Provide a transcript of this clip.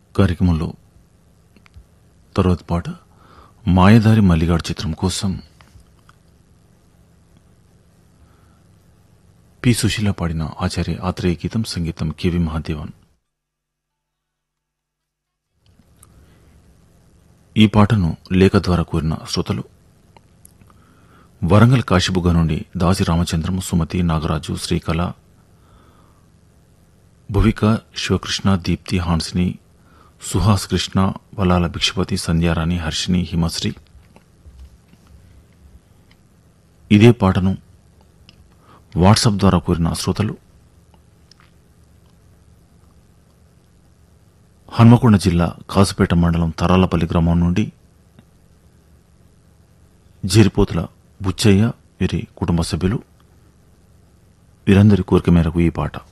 కార్యక్రమంలో తర్వాత పాట మాయదారి మల్లిగాడు చిత్రం కోసం పి సుశీల పాడిన ఆచార్య ఆత్రేయ గీతం సంగీతం కెవి మహాదేవన్ ఈ పాటను లేఖ ద్వారా కోరిన శ్రోతలు వరంగల్ కాశీబుగ్గ నుండి దాసి రామచంద్రం సుమతి నాగరాజు శ్రీకళ భువిక శివకృష్ణ దీప్తి హాన్సిని సుహాస్ కృష్ణ వలాల భిక్షపతి సంధ్యారాణి హర్షిని హిమశ్రీ ఇదే పాటను వాట్సాప్ ద్వారా కోరిన శ్రోతలు హన్మకొండ జిల్లా కాసుపేట మండలం తరాలపల్లి గ్రామం నుండి జీరిపోతుల బుచ్చయ్య వీరి కుటుంబ సభ్యులు వీరందరి కోరిక మేరకు ఈ పాట